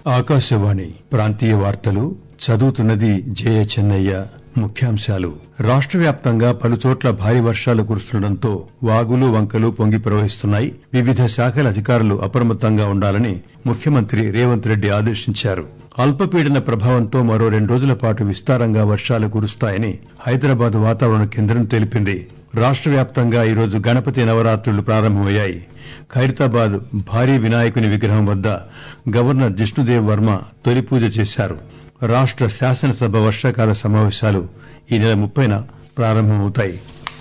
ఆకాశవాణి ప్రాంతీయ వార్తలు చదువుతున్నది జయ చెన్నయ్య ముఖ్యాంశాలు రాష్ట్ర వ్యాప్తంగా పలుచోట్ల భారీ వర్షాలు కురుస్తుండటంతో వాగులు వంకలు పొంగి ప్రవహిస్తున్నాయి వివిధ శాఖల అధికారులు అప్రమత్తంగా ఉండాలని ముఖ్యమంత్రి రేవంత్ రెడ్డి ఆదేశించారు అల్పపీడన ప్రభావంతో మరో రెండు రోజుల పాటు విస్తారంగా వర్షాలు కురుస్తాయని హైదరాబాద్ వాతావరణ కేంద్రం తెలిపింది రాష్ట్ర వ్యాప్తంగా ఈరోజు గణపతి నవరాత్రులు ప్రారంభమయ్యాయి ఖైరతాబాద్ భారీ వినాయకుని విగ్రహం వద్ద గవర్నర్ జిష్ణుదేవ్ వర్మ తొలి పూజ చేశారు రాష్ట్ర శాసనసభ వర్షాకాల సమావేశాలు ఈ నెల ముప్పైన ప్రారంభమవుతాయి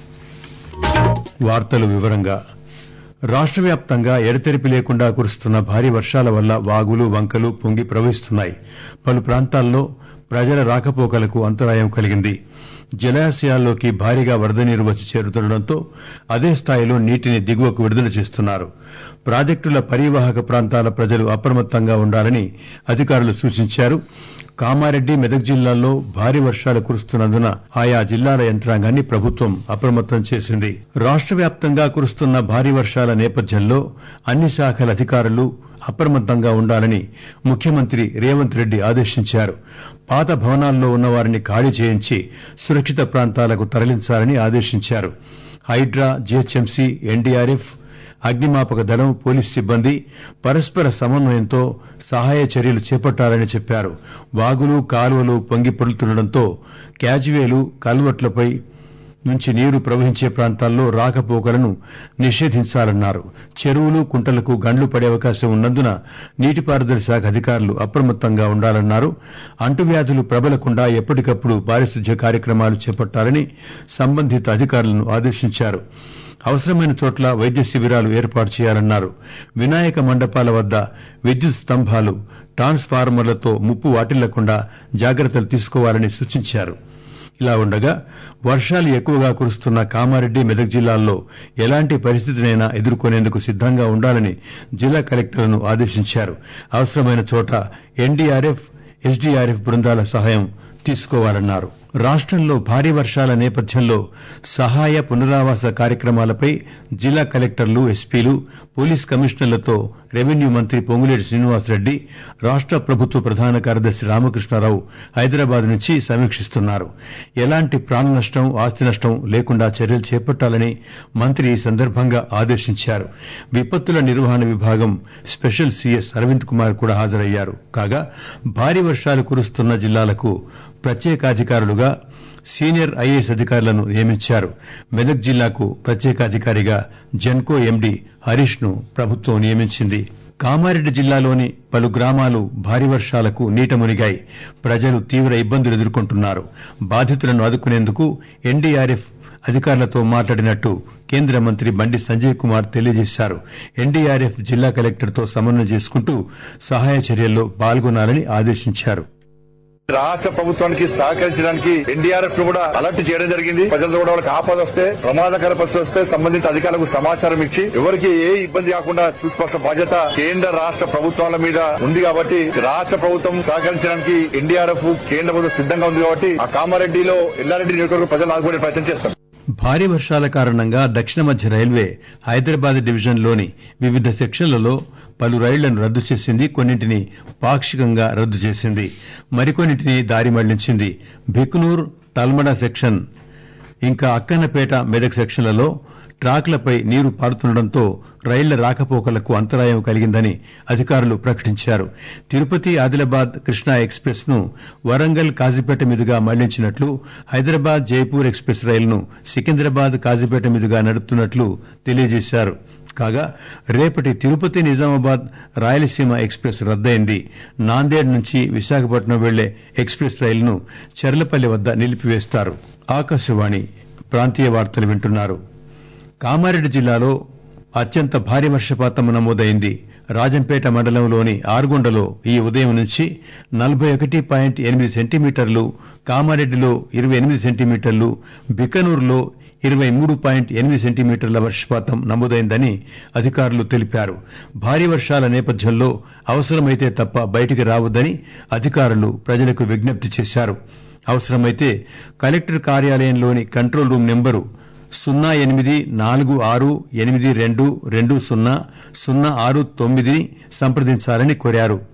వార్తలు వివరంగా రాష్ట్ర వ్యాప్తంగా ఎడతెరిపి లేకుండా కురుస్తున్న భారీ వర్షాల వల్ల వాగులు వంకలు పొంగి ప్రవహిస్తున్నాయి పలు ప్రాంతాల్లో ప్రజల రాకపోకలకు అంతరాయం కలిగింది జలాశయాల్లోకి భారీగా వరద నీరు వచ్చి చేరుతుండటంతో అదే స్థాయిలో నీటిని దిగువకు విడుదల చేస్తున్నారు ప్రాజెక్టుల పరీవాహక ప్రాంతాల ప్రజలు అప్రమత్తంగా ఉండాలని అధికారులు సూచించారు కామారెడ్డి మెదక్ జిల్లాల్లో భారీ వర్షాలు కురుస్తున్నందున ఆయా జిల్లాల యంత్రాంగాన్ని ప్రభుత్వం అప్రమత్తం చేసింది రాష్ట్ర వ్యాప్తంగా కురుస్తున్న భారీ వర్షాల నేపథ్యంలో అన్ని శాఖల అధికారులు అప్రమత్తంగా ఉండాలని ముఖ్యమంత్రి రేవంత్ రెడ్డి ఆదేశించారు పాత భవనాల్లో ఉన్న వారిని ఖాళీ చేయించి సురక్షిత ప్రాంతాలకు తరలించాలని ఆదేశించారు హైడ్రా జీహెచ్ఎంసీ ఎన్డీఆర్ఎఫ్ అగ్నిమాపక దళం పోలీస్ సిబ్బంది పరస్పర సమన్వయంతో సహాయ చర్యలు చేపట్టాలని చెప్పారు వాగులు కాలువలు పొంగి పొరులుతుండటంతో క్యాజ్వేలు కల్వర్ట్లపై నుంచి నీరు ప్రవహించే ప్రాంతాల్లో రాకపోకలను నిషేధించాలన్నారు చెరువులు కుంటలకు గండ్లు పడే అవకాశం ఉన్నందున నీటిపారుదల శాఖ అధికారులు అప్రమత్తంగా ఉండాలన్నారు అంటువ్యాధులు ప్రబలకుండా ఎప్పటికప్పుడు పారిశుధ్య కార్యక్రమాలు చేపట్టాలని సంబంధిత అధికారులను ఆదేశించారు అవసరమైన చోట్ల వైద్య శిబిరాలు ఏర్పాటు చేయాలన్నారు వినాయక మండపాల వద్ద విద్యుత్ స్తంభాలు ట్రాన్స్ఫార్మర్లతో ముప్పు వాటిల్లకుండా జాగ్రత్తలు తీసుకోవాలని సూచించారు ఇలా ఉండగా వర్షాలు ఎక్కువగా కురుస్తున్న కామారెడ్డి మెదక్ జిల్లాల్లో ఎలాంటి పరిస్థితినైనా ఎదుర్కొనేందుకు సిద్దంగా ఉండాలని జిల్లా కలెక్టర్లను ఆదేశించారు అవసరమైన చోట ఎన్డీఆర్ఎఫ్ ఎస్డీఆర్ఎఫ్ బృందాల సహాయం తీసుకోవాలన్నారు రాష్ట్రంలో భారీ వర్షాల నేపథ్యంలో సహాయ పునరావాస కార్యక్రమాలపై జిల్లా కలెక్టర్లు ఎస్పీలు పోలీస్ కమిషనర్లతో రెవెన్యూ మంత్రి పొంగులేటి శ్రీనివాసరెడ్డి రాష్ట్ర ప్రభుత్వ ప్రధాన కార్యదర్శి రామకృష్ణారావు హైదరాబాద్ నుంచి సమీక్షిస్తున్నారు ఎలాంటి ప్రాణ నష్టం ఆస్తి నష్టం లేకుండా చర్యలు చేపట్టాలని మంత్రి ఈ సందర్భంగా ఆదేశించారు విపత్తుల నిర్వహణ విభాగం స్పెషల్ సీఎస్ అరవింద్ కుమార్ కూడా హాజరయ్యారు కాగా భారీ వర్షాలు కురుస్తున్న జిల్లాలకు ప్రత్యేకాధికారులుగా సీనియర్ ఐఏఎస్ అధికారులను నియమించారు మెదక్ జిల్లాకు ప్రత్యేకాధికారిగా జెన్కో ఎండీ హరీష్ ను ప్రభుత్వం నియమించింది కామారెడ్డి జిల్లాలోని పలు గ్రామాలు భారీ వర్షాలకు నీట మునిగాయి ప్రజలు తీవ్ర ఇబ్బందులు ఎదుర్కొంటున్నారు బాధితులను ఆదుకునేందుకు ఎన్డీఆర్ఎఫ్ అధికారులతో మాట్లాడినట్టు కేంద్ర మంత్రి బండి సంజయ్ కుమార్ తెలియజేశారు ఎన్డీఆర్ఎఫ్ జిల్లా కలెక్టర్తో సమన్వయం చేసుకుంటూ సహాయ చర్యల్లో పాల్గొనాలని ఆదేశించారు రాష్ట్ర ప్రభుత్వానికి సహకరించడానికి ఎన్డీఆర్ఎఫ్ ను కూడా అలర్ట్ చేయడం జరిగింది ప్రజలతో కూడా వాళ్ళకి ఆపద వస్తే ప్రమాదకర పరిస్థితి వస్తే సంబంధిత అధికారులకు సమాచారం ఇచ్చి ఎవరికి ఏ ఇబ్బంది కాకుండా చూసుకోవాల్సిన బాధ్యత కేంద్ర రాష్ట్ర ప్రభుత్వాల మీద ఉంది కాబట్టి రాష్ట్ర ప్రభుత్వం సహకరించడానికి ఎన్డీఆర్ఎఫ్ కేంద్ర ప్రభుత్వం సిద్ధంగా ఉంది కాబట్టి ఆ కామారెడ్డిలో ఎల్లారెడ్డి నియోజకవర్గ ప్రజలు ఆదుకునే ప్రయత్నం చేస్తాం భారీ వర్షాల కారణంగా దక్షిణ మధ్య రైల్వే హైదరాబాద్ డివిజన్లోని వివిధ సెక్షన్లలో పలు రైళ్లను రద్దు చేసింది కొన్నింటిని పాక్షికంగా రద్దు చేసింది మరికొన్నింటిని దారి మళ్లించింది భిక్నూర్ తల్మడ సెక్షన్ ఇంకా అక్కన్నపేట మెదక్ సెక్షన్లలో ట్రాక్లపై నీరు పారుతుండటంతో రైళ్ల రాకపోకలకు అంతరాయం కలిగిందని అధికారులు ప్రకటించారు తిరుపతి ఆదిలాబాద్ కృష్ణా ఎక్స్ప్రెస్ ను వరంగల్ కాజీపేట మీదుగా మళ్లించినట్లు హైదరాబాద్ జైపూర్ ఎక్స్ప్రెస్ రైలును సికింద్రాబాద్ కాజీపేట మీదుగా నడుపుతున్నట్లు తెలియజేశారు కాగా రేపటి తిరుపతి నిజామాబాద్ రాయలసీమ ఎక్స్ప్రెస్ రద్దయింది నాందేడ్ నుంచి విశాఖపట్నం వెళ్లే ఎక్స్ప్రెస్ రైలును చెర్లపల్లి వద్ద నిలిపివేస్తారు ఆకాశవాణి ప్రాంతీయ వార్తలు వింటున్నారు కామారెడ్డి జిల్లాలో అత్యంత భారీ వర్షపాతం నమోదైంది రాజంపేట మండలంలోని ఆర్గొండలో ఈ ఉదయం నుంచి నలభై ఒకటి పాయింట్ ఎనిమిది సెంటీమీటర్లు కామారెడ్డిలో ఇరవై ఎనిమిది సెంటీమీటర్లు బికనూరులో ఇరవై మూడు పాయింట్ ఎనిమిది సెంటీమీటర్ల వర్షపాతం నమోదైందని అధికారులు తెలిపారు భారీ వర్షాల నేపథ్యంలో అవసరమైతే తప్ప బయటికి రావద్దని అధికారులు ప్రజలకు విజ్ఞప్తి చేశారు అవసరమైతే కలెక్టర్ కార్యాలయంలోని కంట్రోల్ రూమ్ నెంబరు సున్నా ఎనిమిది నాలుగు ఆరు ఎనిమిది రెండు రెండు సున్నా సున్నా ఆరు తొమ్మిదిని సంప్రదించాలని కోరారు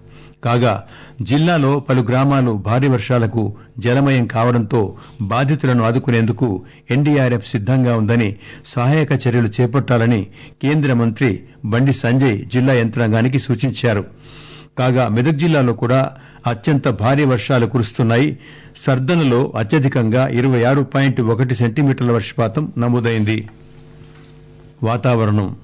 కాగా జిల్లాలో పలు గ్రామాలు భారీ వర్షాలకు జలమయం కావడంతో బాధితులను ఆదుకునేందుకు ఎన్డీఆర్ఎఫ్ సిద్దంగా ఉందని సహాయక చర్యలు చేపట్టాలని కేంద్ర మంత్రి బండి సంజయ్ జిల్లా యంత్రాంగానికి సూచించారు కాగా మెదక్ జిల్లాలో కూడా అత్యంత భారీ వర్షాలు కురుస్తున్నాయి సర్దనలో అత్యధికంగా ఇరవై ఆరు పాయింట్ ఒకటి సెంటీమీటర్ల వర్షపాతం నమోదైంది వాతావరణం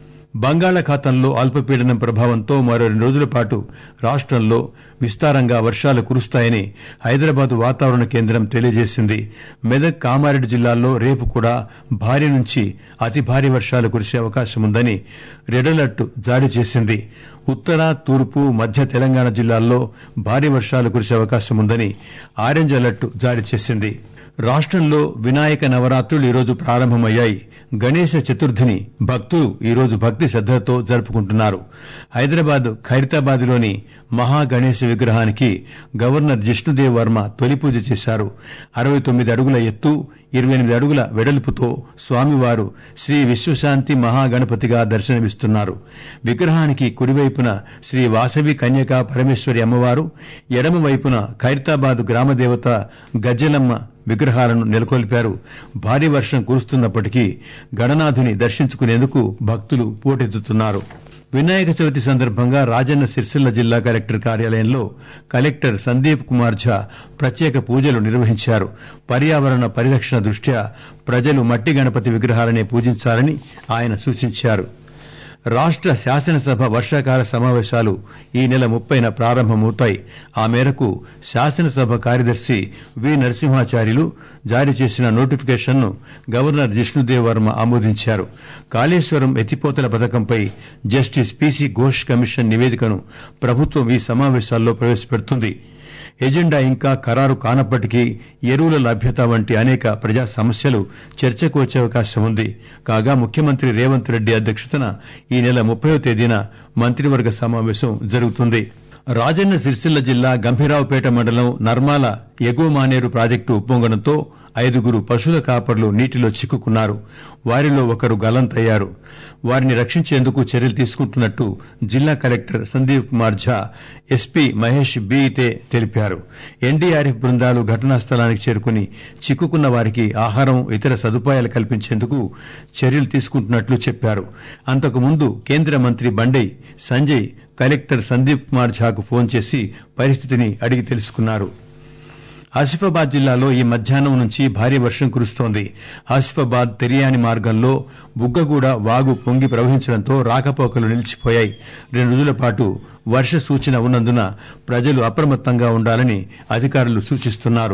బంగాళాఖాతంలో అల్పపీడనం ప్రభావంతో మరో రెండు రోజుల పాటు రాష్టంలో విస్తారంగా వర్షాలు కురుస్తాయని హైదరాబాద్ వాతావరణ కేంద్రం తెలియజేసింది మెదక్ కామారెడ్డి జిల్లాల్లో రేపు కూడా భారీ నుంచి అతి భారీ వర్షాలు కురిసే అవకాశం ఉందని రెడ్ అలర్ట్ జారీ చేసింది ఉత్తర తూర్పు మధ్య తెలంగాణ జిల్లాల్లో భారీ వర్షాలు కురిసే అవకాశం ఉందని ఆరెంజ్ అలర్ట్ జారీ చేసింది రాష్టంలో వినాయక నవరాత్రులు ఈరోజు ప్రారంభమయ్యాయి గణేశ చతుర్థిని భక్తులు ఈరోజు భక్తి శ్రద్దలతో జరుపుకుంటున్నారు హైదరాబాద్ ఖైరతాబాద్లోని మహా గణేశ విగ్రహానికి గవర్నర్ జిష్ణుదేవ్ వర్మ తొలి పూజ చేశారు అరవై తొమ్మిది అడుగుల ఎత్తు ఇరవై ఎనిమిది అడుగుల వెడల్పుతో స్వామివారు శ్రీ విశ్వశాంతి మహాగణపతిగా దర్శనమిస్తున్నారు విగ్రహానికి కుడివైపున శ్రీ వాసవి కన్యకా పరమేశ్వరి అమ్మవారు ఎడమ వైపున ఖైరతాబాద్ గ్రామదేవత గజ్జలమ్మ విగ్రహాలను నెలకొల్పారు భారీ వర్షం కురుస్తున్నప్పటికీ గణనాథుని దర్శించుకునేందుకు భక్తులు పోటెత్తుతున్నారు వినాయక చవితి సందర్భంగా రాజన్న సిరిసిల్ల జిల్లా కలెక్టర్ కార్యాలయంలో కలెక్టర్ సందీప్ కుమార్ ఝా ప్రత్యేక పూజలు నిర్వహించారు పర్యావరణ పరిరక్షణ దృష్ట్యా ప్రజలు మట్టి గణపతి విగ్రహాలనే పూజించాలని ఆయన సూచించారు రాష్ట శాసనసభ వర్షాకాల సమావేశాలు ఈ నెల ముప్పైన ప్రారంభమవుతాయి ఆ మేరకు శాసనసభ కార్యదర్శి వి నరసింహాచార్యులు జారీ చేసిన నోటిఫికేషన్ను గవర్నర్ జిష్ణుదేవ్ వర్మ ఆమోదించారు కాళేశ్వరం ఎత్తిపోతల పథకంపై జస్టిస్ పీసీ ఘోష్ కమిషన్ నివేదికను ప్రభుత్వం ఈ సమావేశాల్లో ప్రవేశపెడుతుంది ఎజెండా ఇంకా ఖరారు కానప్పటికీ ఎరువుల లభ్యత వంటి అనేక ప్రజా సమస్యలు చర్చకు వచ్చే అవకాశం ఉంది కాగా ముఖ్యమంత్రి రేవంత్ రెడ్డి అధ్యక్షతన ఈ నెల ముప్పయో తేదీన మంత్రివర్గ సమావేశం జరుగుతుంది రాజన్న సిరిసిల్ల జిల్లా గంభీరావుపేట మండలం నర్మాల ఎగువ మానేరు ప్రాజెక్టు ఉప్పొంగడంతో ఐదుగురు పశువుల కాపర్లు నీటిలో చిక్కుకున్నారు వారిలో ఒకరు గల్లంతయ్యారు వారిని రక్షించేందుకు చర్యలు తీసుకుంటున్నట్టు జిల్లా కలెక్టర్ సందీప్ కుమార్ ఝా ఎస్పీ మహేష్ బీతే తెలిపారు ఎన్డీఆర్ఎఫ్ బృందాలు ఘటనా స్థలానికి చేరుకుని చిక్కుకున్న వారికి ఆహారం ఇతర సదుపాయాలు కల్పించేందుకు చర్యలు తీసుకుంటున్నట్లు చెప్పారు అంతకుముందు కేంద్ర మంత్రి బండై సంజయ్ కలెక్టర్ సందీప్ కుమార్ ఝాకు ఫోన్ చేసి పరిస్థితిని అడిగి తెలుసుకున్నారు ఆసిఫాబాద్ జిల్లాలో ఈ మధ్యాహ్నం నుంచి భారీ వర్షం కురుస్తోంది ఆసిఫాబాద్ తెరియాని మార్గంలో బుగ్గగూడ వాగు పొంగి ప్రవహించడంతో రాకపోకలు నిలిచిపోయాయి రెండు రోజుల పాటు వర్ష సూచన ఉన్నందున ప్రజలు అప్రమత్తంగా ఉండాలని అధికారులు సూచిస్తున్నారు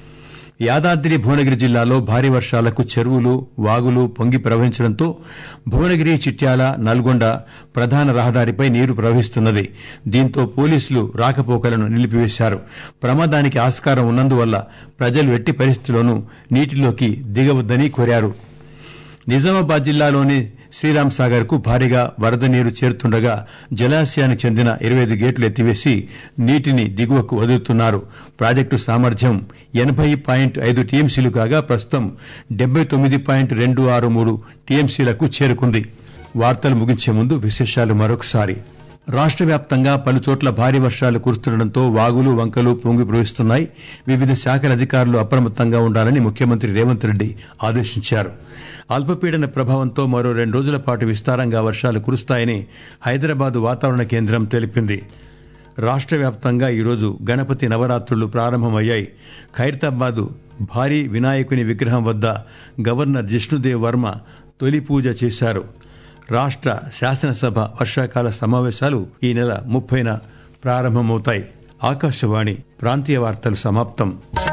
యాదాద్రి భువనగిరి జిల్లాలో భారీ వర్షాలకు చెరువులు వాగులు పొంగి ప్రవహించడంతో భువనగిరి చిట్యాల నల్గొండ ప్రధాన రహదారిపై నీరు ప్రవహిస్తున్నది దీంతో పోలీసులు రాకపోకలను నిలిపివేశారు ప్రమాదానికి ఆస్కారం ఉన్నందువల్ల ప్రజలు ఎట్టి పరిస్థితుల్లోనూ నీటిలోకి దిగవద్దని కోరారు నిజామాబాద్ జిల్లాలోని శ్రీరామ్ సాగర్ కు భారీగా వరద నీరు చేరుతుండగా జలాశయానికి చెందిన ఇరవై ఐదు గేట్లు ఎత్తివేసి నీటిని దిగువకు వదులుతున్నారు ప్రాజెక్టు సామర్థ్యం ఎనబై పాయింట్ ఐదు టీఎంసీలు కాగా ప్రస్తుతం డెబ్బై తొమ్మిది పాయింట్ రెండు ఆరు మూడు టీఎంసీలకు చేరుకుంది వార్తలు ముగించే ముందు విశేషాలు మరొకసారి రాష్ట్ర వ్యాప్తంగా పలు చోట్ల భారీ వర్షాలు కురుస్తుండటంతో వాగులు వంకలు పొంగి ప్రవహిస్తున్నాయి వివిధ శాఖల అధికారులు అప్రమత్తంగా ఉండాలని ముఖ్యమంత్రి రేవంత్ రెడ్డి ఆదేశించారు అల్పపీడన ప్రభావంతో మరో రెండు రోజుల పాటు విస్తారంగా వర్షాలు కురుస్తాయని హైదరాబాద్ వాతావరణ కేంద్రం తెలిపింది రాష్ట్ర వ్యాప్తంగా ఈరోజు గణపతి నవరాత్రులు ప్రారంభమయ్యాయి ఖైరతాబాద్ భారీ వినాయకుని విగ్రహం వద్ద గవర్నర్ జిష్ణుదేవ్ వర్మ తొలి పూజ చేశారు రాష్ట్ర శాసనసభ వర్షాకాల సమావేశాలు ఈ నెల ముప్పైన ప్రారంభమవుతాయి ఆకాశవాణి ప్రాంతీయ వార్తలు సమాప్తం